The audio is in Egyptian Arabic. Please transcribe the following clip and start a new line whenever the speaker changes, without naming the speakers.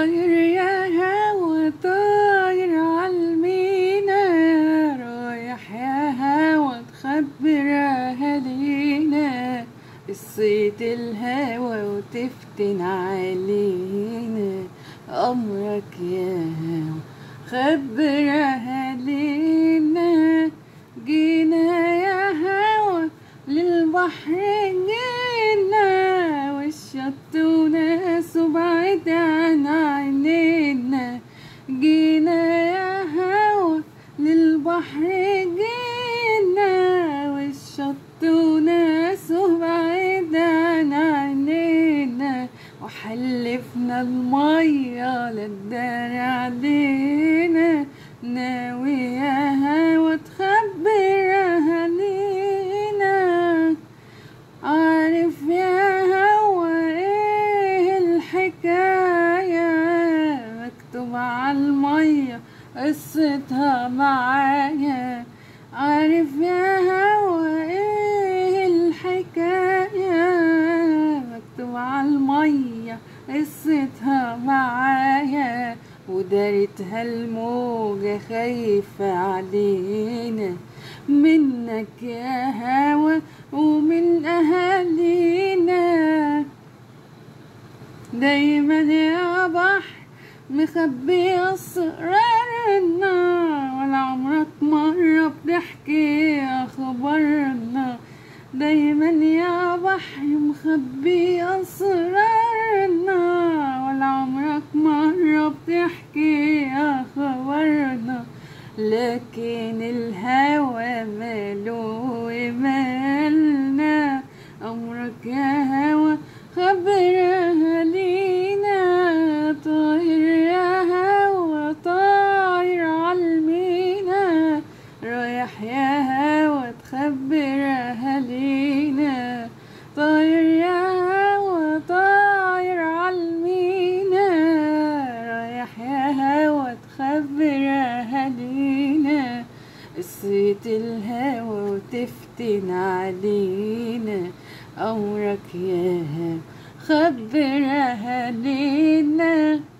طاير يا هوا طاير عالمينا رايح يا هوا تخبر أهالينا قصة الهوى وتفتن علينا أمرك يا هوا خبر أهالينا جينا يا هوا للبحر جينا والشط وناس بعيد عن عينينا جينا يا هوا للبحر جينا والشط وناس بعيد عن عينينا وحلفنا المية للدار علينا ناوي يا هوا تخبر أهالينا عارف يا هوا ايه الحكاية مكتوب على المية قصتها معايا عارف يا هوا ايه الحكاية مكتوب على المية قصتها معايا ودارتها الموجة خايفة علينا منك يا هوا ومن أهالينا دايما يا بحر مخبي أسرارنا ولا عمرك مرة بتحكي أخبارنا دايما يا بحر مخبي أسرارنا ولا عمرك مرة بتحكي أخبارنا لكن الهوى ماله ومالنا أمرك يا هوى خبرها لينا طاير يا هوى طاير عالمينا رايح يا هوى تخبرها لينا طاير يا هوى طاير عالمينا رايح يا هوى تخبرها لينا قصة الهوى وتفتن علينا أمرك يا هوى خبرها لينا